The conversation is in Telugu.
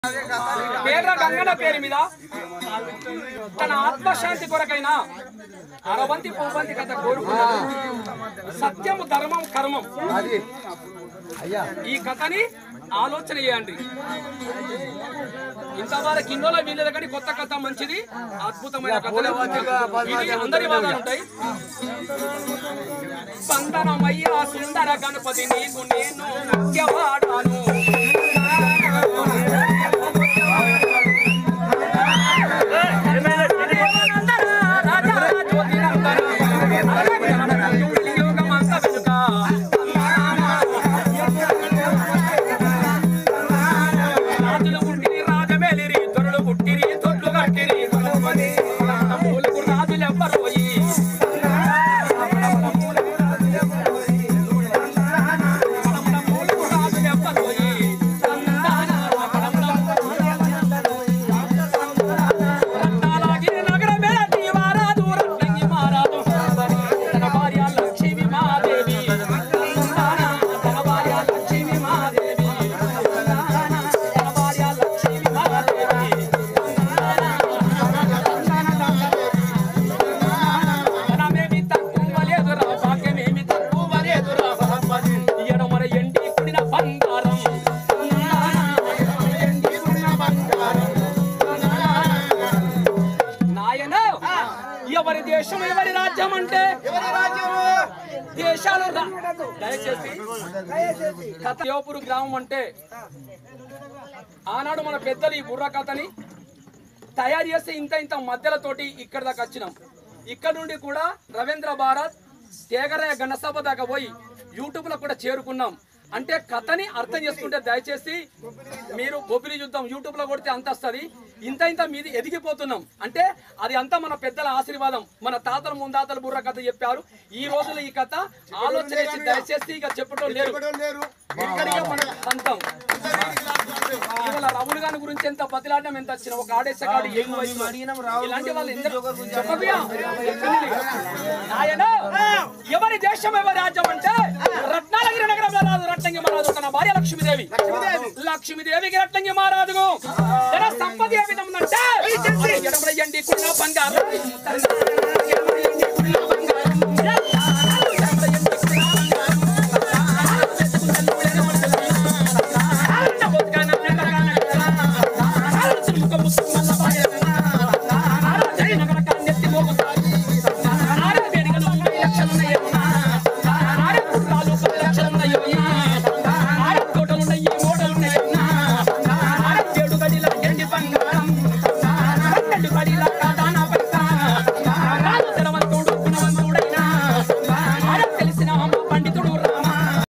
పేర్ల గంగన్న పేరు మీద తన ఆత్మశాంతి కొరకైనా అరవంతి పూవంతి కథ కోరుకున్నాడు సత్యము ధర్మం కర్మం అది అయ్యా ఈ కథని ఆలోచన చేయండి ఇంతవరకు కిన్నోల వీళ్ళది కానీ కొత్త కథ మంచిది అద్భుతమైన కథలే ఇది అందరి వాదాలు ఉంటాయి స్పందనమయ్యా సుందర గణపతి నీకు నేను నృత్యవాడాను రాజా జ్యోతిరందర యుగమంత వెనుక రాజులు పుట్టిరి రాజమేలిరి దొరలు పుట్టిరి తొట్లు కట్టిరి మూలకు రాజులు ఎవ్వరోయి మూలకు రాజులు ఎవ్వరోయి రత్నాలగిరి నగరమే దీవారాదు రత్నంగి మారాదు తన భార్య లక్ష్మీ మాదేవి తన భార్య లక్ష్మీ మాదేవి తన భార్య లక్ష్మీ మాదేవి మనమేమి తక్కువ లేదురా భాగ్యమేమి తక్కువ లేదురా ఇయ్యడం మన ఎండి కుడిన బంగారం నాయన ఎవరి దేశం ఎవరి రాజ్యం అంటే దేశాలు రా- దయచేసి కథయోపురు గ్రామం అంటే ఆనాడు మన పెద్దలు ఈ బుర్ర కథని తయారు చేసి ఇంత ఇంత మధ్యలతోటి ఇక్కడ దాకా వచ్చినాం ఇక్కడ నుండి కూడా రవీంద్ర భారత్ తేగరయ్య గణసభ దాకా పోయి యూట్యూబ్ లో కూడా చేరుకున్నాం అంటే కథని అర్థం చేసుకుంటే దయచేసి మీరు గొబ్బిలి చూద్దాం యూట్యూబ్ లో కొడితే అంత వస్తుంది ఇంత ఇంత మీది ఎదిగిపోతున్నాం అంటే అది అంతా మన పెద్దల ఆశీర్వాదం మన తాతలు ముందాతలు బుర్ర కథ చెప్పారు ఈ రోజులో ఈ కథ ఆలోచన చేసి దయచేసి ఇక చెప్పడం లేరు లేరు ఇక్కడికే మన సొంతం ఇవాళ రమణ గారి గురించి ఎంత బతిలాడడం ఎంత వచ్చిన ఒక ఆడేసే కాడు ఏం వయసులో ఇలాంటి వాళ్ళు ఎందరో చెప్పబోయా ఆయన ఎవరి దేశం ఎవరి రాజ్యం అంటే రత్నాలగిరి నగరంలో రాదు రత్నంగి మహారాజు తన భార్య లక్ష్మీదేవి లక్ష్మీదేవికి రత్నంగి మహారాజు తన సంపద ఏ విధం అంటే ఎడమరయ్యండి కున్న బంగారం